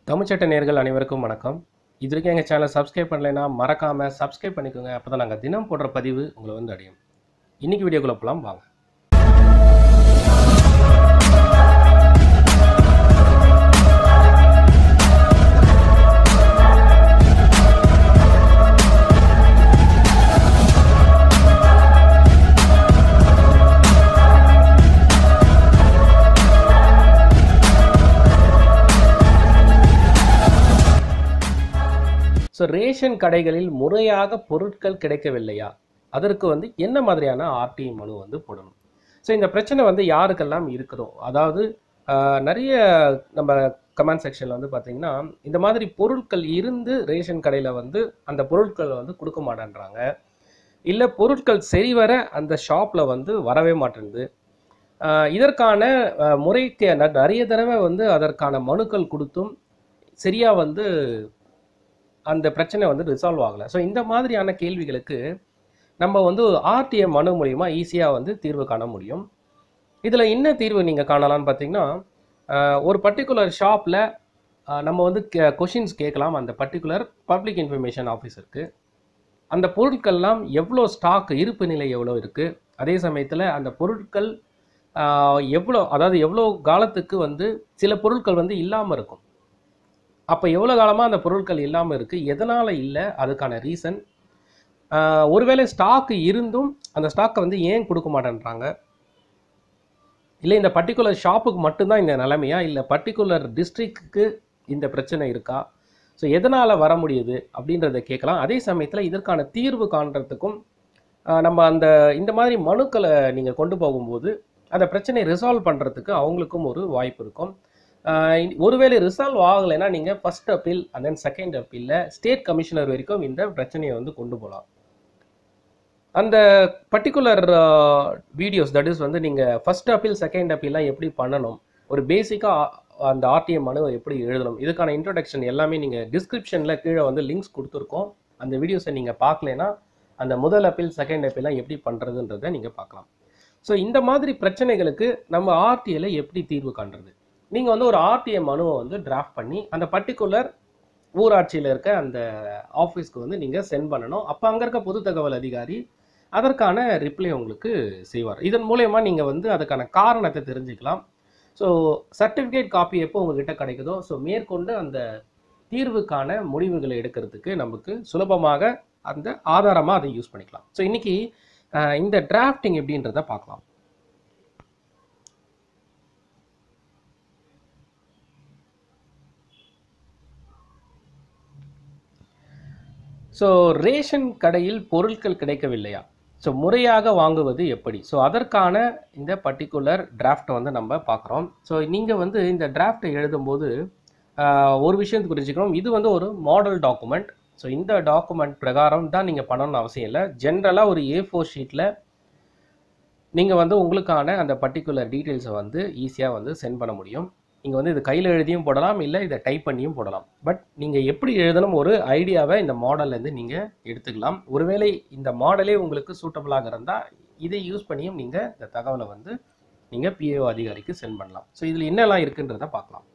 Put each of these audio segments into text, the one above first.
தமிழ்ச்சட்ட நேர்கள் அனைவருக்கும் வணக்கம் இது வரைக்கும் எங்கள் சேனலை சப்ஸ்கிரைப் பண்ணலைன்னா மறக்காமல் சப்ஸ்கிரைப் பண்ணிக்கோங்க அப்போ தான் நாங்கள் தினம் போடுற பதிவு உங்களை வந்து அடையும் இன்னைக்கு வீடியோக்குள்ளே போகலாம் வாங்க ஸோ ரேஷன் கடைகளில் முறையாக பொருட்கள் கிடைக்கவில்லையா அதற்கு வந்து என்ன மாதிரியான ஆர்டிஐ மனு வந்து போடணும் ஸோ இந்த பிரச்சனை வந்து யாருக்கெல்லாம் இருக்குதோ அதாவது ஆஹ், நிறைய நம்ம கமெண்ட் செக்ஷனில் வந்து பார்த்தீங்கன்னா இந்த மாதிரி பொருட்கள் இருந்து ரேஷன் கடையில் வந்து அந்த பொருட்களை வந்து கொடுக்க மாட்டேன்றாங்க இல்லை பொருட்கள் சரிவர அந்த ஷாப்பில் வந்து வரவே மாட்டேங்குது ஆஹ், இதற்கான ஆஹ், முறைக்கு ந- நிறைய தடவை வந்து அதற்கான மனுக்கள் கொடுத்தும் சரியாக வந்து அந்த பிரச்சனை வந்து ரிசால்வ் ஆகலை ஸோ இந்த மாதிரியான கேள்விகளுக்கு நம்ம வந்து ஆர்டிஏ மனு மூலிமா ஈஸியாக வந்து தீர்வு காண முடியும் இதில் என்ன தீர்வு நீங்கள் காணலாம்னு பார்த்தீங்கன்னா ஆஹ், ஒரு பர்டிகுலர் ஷாப்பில் நம்ம வந்து கொஷின்ஸ் கேட்கலாம் அந்த பர்டிகுலர் பப்ளிக் இன்ஃபர்மேஷன் ஆஃபீஸருக்கு அந்த பொருட்கள்லாம் எவ்வளோ ஸ்டாக் இருப்பு நிலை எவ்வளோ இருக்குது அதே சமயத்தில் அந்த பொருட்கள் ஆஹ், எவ்வளோ அதாவது எவ்வளோ காலத்துக்கு வந்து சில பொருட்கள் வந்து இல்லாமல் இருக்கும் அப்போ எவ்வளோ காலமாக அந்த பொருட்கள் இல்லாமல் இருக்குது எதனால் இல்லை அதுக்கான ரீசன் ஒருவேளை ஸ்டாக் இருந்தும் அந்த ஸ்டாக்கை வந்து ஏன் கொடுக்க மாட்டேன்றாங்க இல்லை இந்த பர்டிகுலர் ஷாப்புக்கு மட்டும்தான் இந்த நிலைமையா இல்லை பர்டிகுலர் டிஸ்ட்ரிக்ட்டுக்கு இந்த பிரச்சனை இருக்கா ஸோ எதனால் வர முடியுது அப்படின்றத கேட்கலாம் அதே சமயத்தில் இதற்கான தீர்வு காண்றதுக்கும் ஆஹ், நம்ம அந்த இந்த மாதிரி மனுக்களை நீங்கள் கொண்டு போகும்போது அந்த பிரச்சனையை ரிசால்வ் பண்ணுறதுக்கு அவங்களுக்கும் ஒரு வாய்ப்பு இருக்கும் ஆஹ், இ- ஒருவேளை ரிசால்வ் ஆகலைன்னா நீங்கள் first appeal and then second அப்பீலில் ஸ்டேட் கமிஷனர் வரைக்கும் இந்த பிரச்சனையை வந்து கொண்டு போகலாம் அந்த பர்டிகுலர் வீடியோஸ் தட் இஸ் வந்து நீங்கள் ஃபர்ஸ்ட் அப்பீல் செகண்ட் அப்பீல்லாம் எப்படி பண்ணணும் ஒரு பேசிக்காக அந்த ஆர்டிஏ மனு எப்படி எழுதணும் இதுக்கான இன்ட்ரொடக்ஷன் எல்லாமே நீங்கள் டிஸ்கிரிப்ஷனில் கீழே வந்து லிங்க்ஸ் கொடுத்துருக்கோம் அந்த வீடியோஸை நீங்கள் பார்க்கலைன்னா அந்த முதல் அப்பீல் செகண்ட் அப்பீல்லாம் எப்படி பண்ணுறதுன்றதை நீங்கள் பார்க்கலாம் ஸோ இந்த மாதிரி பிரச்சனைகளுக்கு நம்ம ஆர்டிஏல எப்படி தீர்வு காண்றது நீங்கள் வந்து ஒரு ஆர்டிஏ மனுவை வந்து டிராஃப்ட் பண்ணி அந்த பர்டிகுலர் ஊராட்சியில் இருக்க அந்த ஆஃபீஸ்க்கு வந்து நீங்கள் சென்ட் பண்ணணும் அப்போ அங்கே இருக்க பொது தகவல் அதிகாரி அதற்கான ரிப்ளை உங்களுக்கு செய்வார் இதன் மூலயமா நீங்கள் வந்து அதுக்கான காரணத்தை தெரிஞ்சுக்கலாம் ஸோ சர்டிஃபிகேட் காப்பி எப்போ உங்ககிட்ட கிடைக்குதோ ஸோ மேற்கொண்டு அந்த தீர்வுக்கான முடிவுகளை எடுக்கிறதுக்கு நமக்கு சுலபமாக அந்த ஆதாரமாக அதை யூஸ் பண்ணிக்கலாம் ஸோ இன்னைக்கு அஹ், இந்த டிராஃப்டிங் எப்படின்றத பார்க்கலாம் ஸோ ரேஷன் கடையில் பொருட்கள் கிடைக்கவில்லையா ஸோ முறையாக வாங்குவது எப்படி ஸோ அதற்கான இந்த பர்டிகுலர் டிராஃப்ட்டை வந்து நம்ம பார்க்குறோம் ஸோ நீங்கள் வந்து இந்த டிராஃப்ட்டை எழுதும்போது ஆஹ், ஒரு விஷயத்தை புரிஞ்சுக்கணும் இது வந்து ஒரு மாடல் டாக்குமெண்ட் ஸோ இந்த டாக்குமெண்ட் பிரகாரம் தான் நீங்கள் பண்ணணும்னு அவசியம் இல்லை ஜென்ரலாக ஒரு ஏ ஃபோர் ஷீட்டில் நீங்கள் வந்து உங்களுக்கான அந்த பர்டிகுலர் டீட்டெயில்ஸை வந்து ஈஸியாக வந்து சென்ட் பண்ண முடியும் நீங்கள் வந்து இது கையில் எழுதியும் போடலாம் இல்லை இதை டைப் பண்ணியும் போடலாம் பட் நீங்கள் எப்படி எழுதணும் ஒரு ஐடியாவை இந்த மாடல்லேருந்து நீங்கள் எடுத்துக்கலாம் ஒருவேளை இந்த மாடலே உங்களுக்கு சூட்டபுளாக இருந்தால் இதை யூஸ் பண்ணியும் நீங்கள் இந்த தகவலை வந்து நீங்கள் பிஏஓ அதிகாரிக்கு சென்ட் பண்ணலாம் ஸோ இதில் என்னெல்லாம் இருக்குன்றதை பார்க்கலாம்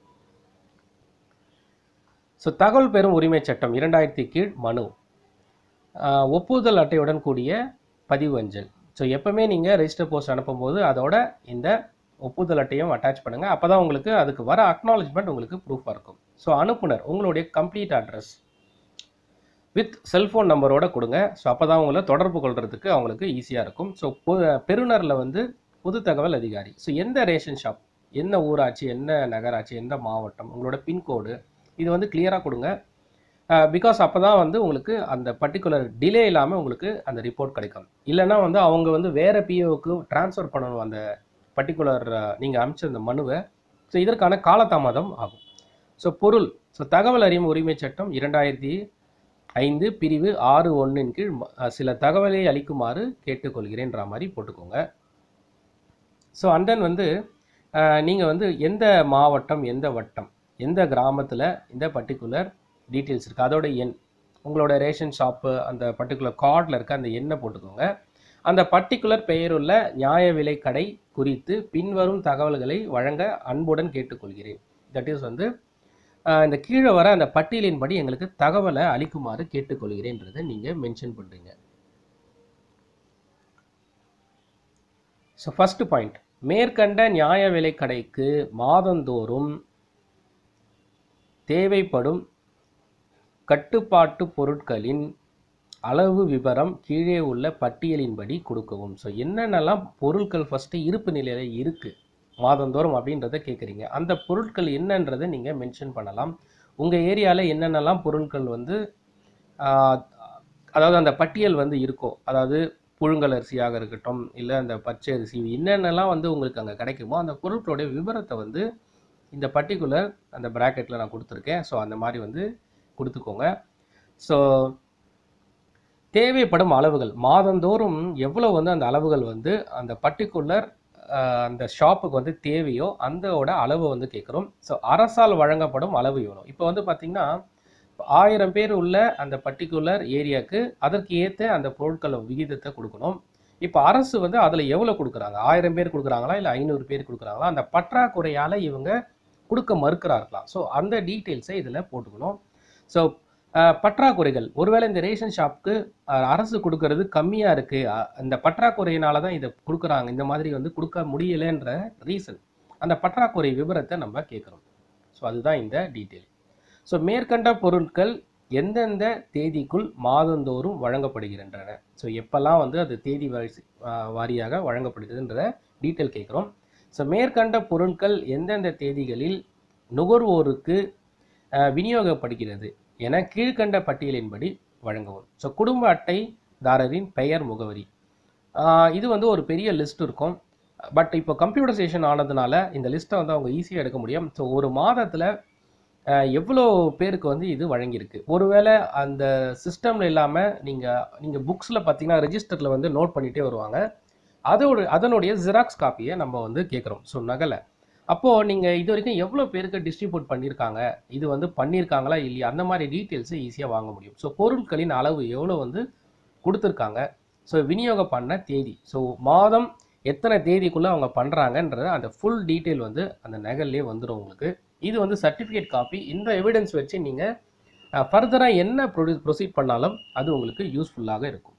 ஸோ தகவல் பெறும் உரிமை சட்டம் இரண்டாயிரத்தி கீழ் மனு ஆஹ் ஒப்புதல் அட்டையுடன் கூடிய பதிவு அஞ்சல் ஸோ எப்பவுமே நீங்கள் ரெஜிஸ்டர் போஸ்ட் அனுப்பும்போது அதோட இந்த ஒப்புதல் அட்டையும் அட்டாச் பண்ணுங்கள் அப்போ தான் உங்களுக்கு அதுக்கு வர அக்னாலஜ்மெண்ட் உங்களுக்கு ப்ரூஃபாக இருக்கும் ஸோ அனுப்புனர் உங்களுடைய கம்ப்ளீட் அட்ரஸ் வித் செல்ஃபோன் நம்பரோட கொடுங்க ஸோ அப்போ தான் உங்களை தொடர்பு கொள்றதுக்கு அவங்களுக்கு ஈஸியாக இருக்கும் ஸோ பெறுநரில் வந்து பொது தகவல் அதிகாரி ஸோ எந்த ரேஷன் ஷாப் என்ன ஊராட்சி என்ன நகராட்சி எந்த மாவட்டம் உங்களோட பின்கோடு இது வந்து கிளியராக கொடுங்க பிகாஸ் அப்போ தான் வந்து உங்களுக்கு அந்த பர்டிகுலர் டிலே இல்லாமல் உங்களுக்கு அந்த ரிப்போர்ட் கிடைக்கும் இல்லைன்னா வந்து அவங்க வந்து வேறு பிஓவுக்கு ட்ரான்ஸ்ஃபர் பண்ணணும் அந்த பர்டிகுலர் நீங்கள் அனுப்பிச்ச அந்த மனுவை ஸோ இதற்கான காலதாமதம் ஆகும் ஸோ பொருள் ஸோ தகவல் அறியும் உரிமை சட்டம் இரண்டாயிரத்தி ஐந்து பிரிவு ஆறு ஒன்றின் கீழ் ம- அஹ் சில தகவலை அளிக்குமாறு கேட்டுக்கொள்கிறேன்ற மாதிரி போட்டுக்கோங்க ஸோ அண்ட் வந்து நீங்கள் வந்து எந்த மாவட்டம் எந்த வட்டம் எந்த கிராமத்தில் இந்த பர்டிகுலர் டீட்டெயில்ஸ் இருக்குது அதோட எண் உங்களோட ரேஷன் ஷாப்பு அந்த பர்டிகுலர் கார்டில் இருக்க அந்த எண்ணை போட்டுக்கோங்க அந்த பர்டிகுலர் பெயருள்ள நியாய விலை கடை குறித்து பின்வரும் தகவல்களை வழங்க அன்புடன் கேட்டுக்கொள்கிறேன் தட் இஸ் வந்து ஆஹ் இந்த கீழே வர அந்த பட்டியலின்படி எங்களுக்கு தகவலை அளிக்குமாறு கேட்டுக்கொள்கிறேன்றதை நீங்கள் மென்ஷன் பண்ணுறீங்க ஸோ ஃபர்ஸ்ட் பாயிண்ட் மேற்கண்ட நியாய விலைக் கடைக்கு மாதந்தோறும் தேவைப்படும் கட்டுப்பாட்டு பொருட்களின் அளவு விவரம் கீழே உள்ள பட்டியலின்படி கொடுக்கவும் ஸோ என்னென்னலாம் பொருட்கள் ஃபஸ்ட்டு இருப்பு நிலையில் இருக்குது மாதந்தோறும் அப்படின்றத கேட்குறீங்க அந்த பொருட்கள் என்னன்றதை நீங்கள் மென்ஷன் பண்ணலாம் உங்கள் ஏரியாவில் என்னென்னலாம் பொருட்கள் வந்து ஆஹ், அதாவது அந்த பட்டியல் வந்து இருக்கோ அதாவது புழுங்கல் அரிசியாக இருக்கட்டும் இல்லை அந்த பச்சை அரிசி என்னென்னலாம் வந்து உங்களுக்கு அங்கே கிடைக்குமோ அந்த பொருட்களுடைய விவரத்தை வந்து இந்த பர்டிகுலர் அந்த ப்ராக்கெட்டில் நான் கொடுத்துருக்கேன் ஸோ அந்த மாதிரி வந்து கொடுத்துக்கோங்க ஸோ தேவைப்படும் அளவுகள் மாதந்தோறும் எவ்வளோ வந்து அந்த அளவுகள் வந்து அந்த பர்டிகுலர் அந்த ஷாப்புக்கு வந்து தேவையோ அந்தோட அளவு வந்து கேட்குறோம் ஸோ அரசால் வழங்கப்படும் அளவு எவ்வளோ இப்போ வந்து பார்த்திங்கன்னா ஆயிரம் பேர் உள்ள அந்த பர்டிகுலர் ஏரியாவுக்கு அதற்கு ஏற்ற அந்த பொருட்கள் விகிதத்தை கொடுக்கணும் இப்போ அரசு வந்து அதில் எவ்வளோ கொடுக்குறாங்க ஆயிரம் பேர் கொடுக்குறாங்களா இல்லை ஐநூறு பேர் கொடுக்குறாங்களா அந்த பற்றாக்குறையால் இவங்க கொடுக்க மறுக்கிறார்களா ஸோ அந்த டீட்டெயில்ஸை இதில் போட்டுக்கணும் ஸோ பற்றாக்குறைகள் ஒருவேளை இந்த ரேஷன் ஷாப்புக்கு அஹ், அரசு கொடுக்கறது கம்மியாக இருக்குது அந்த பற்றாக்குறையினால தான் இதை கொடுக்குறாங்க இந்த மாதிரி வந்து கொடுக்க முடியலைன்ற ரீசன் அந்த பற்றாக்குறை விவரத்தை நம்ம கேட்குறோம் ஸோ அதுதான் இந்த டீட்டெயில் ஸோ மேற்கண்ட பொருட்கள் எந்தெந்த தேதிக்குள் மாதந்தோறும் வழங்கப்படுகின்றன ஸோ எப்பெல்லாம் வந்து அது தேதி வரிசை ஆஹ் வாரியாக வழங்கப்படுதுன்ற டீட்டெயில் கேட்குறோம் ஸோ மேற்கண்ட பொருட்கள் எந்தெந்த தேதிகளில் நுகர்வோருக்கு ஆஹ் விநியோகப்படுகிறது என கீழ்க்கண்ட பட்டியலின்படி வழங்கவும் ஸோ குடும்ப அட்டைதாரரின் பெயர் முகவரி ஆஹ் இது வந்து ஒரு பெரிய லிஸ்ட் இருக்கும் பட் இப்போ கம்ப்யூட்டரைசேஷன் ஆனதுனால இந்த லிஸ்ட்டை வந்து அவங்க ஈஸியாக எடுக்க முடியும் ஸோ ஒரு மாதத்தில் எவ்வளோ பேருக்கு வந்து இது வழங்கியிருக்கு ஒருவேளை அந்த சிஸ்டமில் இல்லாமல் நீங்கள் நீங்கள் புக்ஸில் பார்த்தீங்கன்னா ரெஜிஸ்டரில் வந்து நோட் பண்ணிகிட்டே வருவாங்க அதோட அதனுடைய ஜெராக்ஸ் காப்பியை நம்ம வந்து கேட்குறோம் ஸோ நகலை அப்போது நீங்கள் இது வரைக்கும் எவ்வளோ பேருக்கு டிஸ்ட்ரிபியூட் பண்ணியிருக்காங்க இது வந்து பண்ணியிருக்காங்களா இல்லையா அந்த மாதிரி டீட்டெயில்ஸை ஈஸியாக வாங்க முடியும் ஸோ பொருட்களின் அளவு எவ்வளோ வந்து கொடுத்துருக்காங்க ஸோ விநியோகம் பண்ண தேதி ஸோ மாதம் எத்தனை தேதிக்குள்ளே அவங்க பண்ணுறாங்கன்றது அந்த ஃபுல் டீட்டெயில் வந்து அந்த நகல்லே வந்துடும் உங்களுக்கு இது வந்து சர்டிஃபிகேட் காப்பி இந்த எவிடன்ஸ் வச்சு நீங்கள் ஃபர்தராக என்ன ப்ரொடியூ ப்ரொசீட் பண்ணாலும் அது உங்களுக்கு யூஸ்ஃபுல்லாக இருக்கும்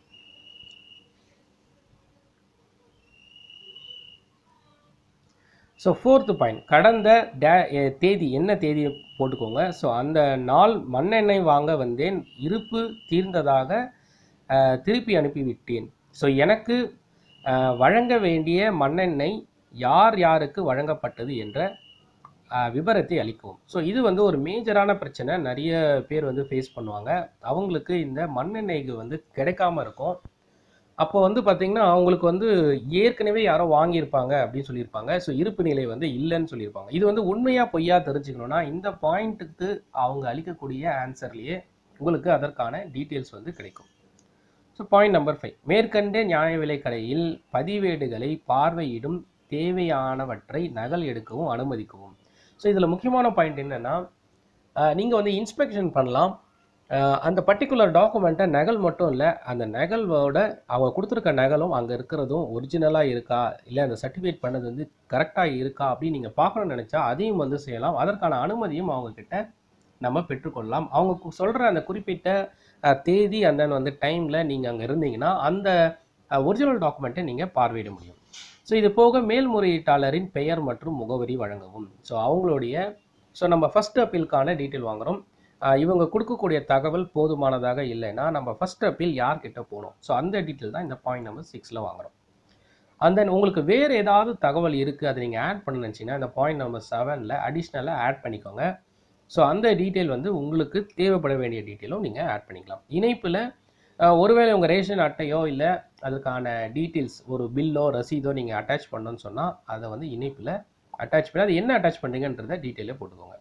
ஸோ ஃபோர்த்து பாயிண்ட் கடந்த டே எ- தேதி என்ன தேதி போட்டுக்கோங்க ஸோ அந்த நாள் மண்ணெண்ணெய் வாங்க வந்தேன் இருப்பு தீர்ந்ததாக அஹ், திருப்பி அனுப்பிவிட்டேன் ஸோ எனக்கு அஹ், வழங்க வேண்டிய மண்ணெண்ணெய் யார் யாருக்கு வழங்கப்பட்டது என்ற அஹ், விவரத்தை அளிக்கவும் ஸோ இது வந்து ஒரு மேஜரான பிரச்சனை நிறைய பேர் வந்து ஃபேஸ் பண்ணுவாங்க அவங்களுக்கு இந்த மண்ணெண்ணெய்க்கு வந்து கிடைக்காம இருக்கும் அப்போ வந்து பார்த்தீங்கன்னா அவங்களுக்கு வந்து ஏற்கனவே யாரோ வாங்கியிருப்பாங்க அப்படின்னு சொல்லியிருப்பாங்க ஸோ இருப்பு நிலை வந்து இல்லைன்னு சொல்லியிருப்பாங்க இது வந்து உண்மையா பொய்யா தெரிஞ்சுக்கணும்னா இந்த பாயிண்ட்டுக்கு அவங்க அளிக்கக்கூடிய ஆன்சர்லேயே உங்களுக்கு அதற்கான டீட்டெயில்ஸ் வந்து கிடைக்கும் ஸோ பாயிண்ட் நம்பர் ஃபைவ் மேற்கண்ட நியாய விலைக் கடையில் பதிவேடுகளை பார்வையிடும் தேவையானவற்றை நகல் எடுக்கவும் அனுமதிக்கவும் ஸோ இதில் முக்கியமான பாயிண்ட் என்னென்னா நீங்கள் வந்து இன்ஸ்பெக்ஷன் பண்ணலாம் அஹ் அந்த பர்டிகுலர் டாக்குமெண்ட்டை நகல் மட்டும் இல்லை அந்த நகலோட அவங்க கொடுத்துருக்க நகலும் அங்கே இருக்கிறதும் ஒரிஜினலாக இருக்கா இல்லை அந்த சர்டிஃபிகேட் பண்ணது வந்து கரெக்டாக இருக்கா அப்படின்னு நீங்கள் பார்க்கணும்னு நினச்சா அதையும் வந்து செய்யலாம் அதற்கான அனுமதியும் அவங்க கிட்ட நம்ம பெற்றுக்கொள்ளலாம் அவங்க சொல்கிற அந்த குறிப்பிட்ட அஹ், தேதி அந்த வந்து டைமில் நீங்கள் அங்கே இருந்தீங்கன்னா அந்த ஒரிஜினல் டாக்குமெண்ட்டை நீங்கள் பார்வையிட முடியும் ஸோ இது போக மேல்முறையீட்டாளரின் பெயர் மற்றும் முகவரி வழங்கவும் ஸோ அவங்களுடைய ஸோ நம்ம ஃபர்ஸ்ட் அப்பீலுக்கான டீட்டெயில் வாங்குறோம் ஆஹ் இவங்க கொடுக்கக்கூடிய தகவல் போதுமானதாக இல்லைன்னா நம்ம ஃபர்ஸ்ட் அப்பீல் யார்கிட்ட போகணும் ஸோ அந்த டீட்டெயில் தான் இந்த பாயிண்ட் நம்பர் சிக்ஸில் வாங்குறோம் அண்ட் தென் உங்களுக்கு வேறு ஏதாவது தகவல் இருக்குது அதை நீங்கள் ஆட் பண்ண நினச்சிங்கன்னா இந்த பாயிண்ட் நம்பர் செவனில் அடிஷ்னலாக ஆட் பண்ணிக்கோங்க ஸோ அந்த டீட்டெயில் வந்து உங்களுக்கு தேவைப்பட வேண்டிய டீட்டெயிலும் நீங்கள் ஆட் பண்ணிக்கலாம் இணைப்பில் ஒருவேளை உங்கள் ரேஷன் அட்டையோ இல்லை அதுக்கான டீட்டெயில்ஸ் ஒரு பில்லோ ரசீதோ நீங்கள் அட்டாச் பண்ணணும்னு சொன்னால் அதை வந்து இணைப்பில் அட்டாச் பண்ணி அது என்ன அட்டாச் பண்ணுறீங்கன்றத டீட்டெயிலே போட்டுக்கோங்க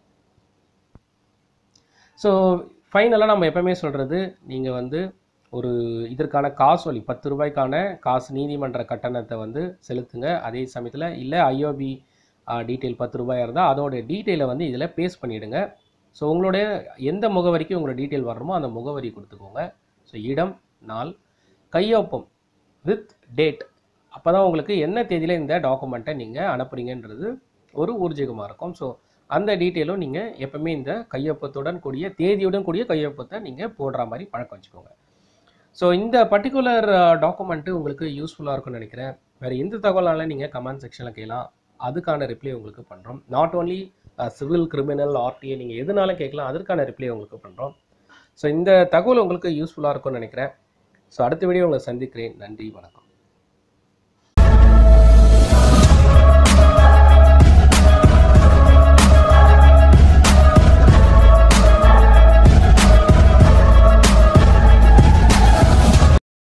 ஸோ ஃபைனலாக நம்ம எப்பவுமே சொல்கிறது நீங்கள் வந்து ஒரு இதற்கான காசு வழி பத்து ரூபாய்க்கான காசு நீதிமன்ற கட்டணத்தை வந்து செலுத்துங்க அதே சமயத்தில் இல்லை ஐஓபி டீட்டெயில் பத்து ரூபாயாக இருந்தால் அதோட டீட்டெயிலை வந்து இதில் பேஸ்ட் பண்ணிவிடுங்க ஸோ உங்களுடைய எந்த முகவரிக்கு உங்களோட டீட்டெயில் வரணுமோ அந்த முகவரி கொடுத்துக்கோங்க ஸோ இடம் நாள் கையொப்பம் வித் டேட் அப்போ தான் உங்களுக்கு என்ன தேதியில் இந்த டாக்குமெண்ட்டை நீங்கள் அனுப்புறீங்கன்றது ஒரு ஊர்ஜிகமாக இருக்கும் ஸோ அந்த டீட்டெயிலும் நீங்கள் எப்பவுமே இந்த கையொப்பத்துடன் கூடிய தேதியுடன் கூடிய கையொப்பத்தை நீங்கள் போடுற மாதிரி பழக்கம் வச்சுக்கோங்க ஸோ இந்த பர்டிகுலர் டாக்குமெண்ட்டு உங்களுக்கு யூஸ்ஃபுல்லாக இருக்கும்னு நினைக்கிறேன் வேறு எந்த தகவலாலும் நீங்கள் கமெண்ட் செக்ஷனில் கேட்கலாம் அதுக்கான ரிப்ளை உங்களுக்கு பண்ணுறோம் not only civil criminal RTA நீங்கள் எதுனாலும் கேட்கலாம் அதற்கான ரிப்ளை உங்களுக்கு பண்ணுறோம் ஸோ இந்த தகவல் உங்களுக்கு யூஸ்ஃபுல்லாக இருக்கும்னு நினைக்கிறேன் ஸோ அடுத்த வீடியோ உங்களை சந்திக்கிறேன் நன்றி வணக்கம்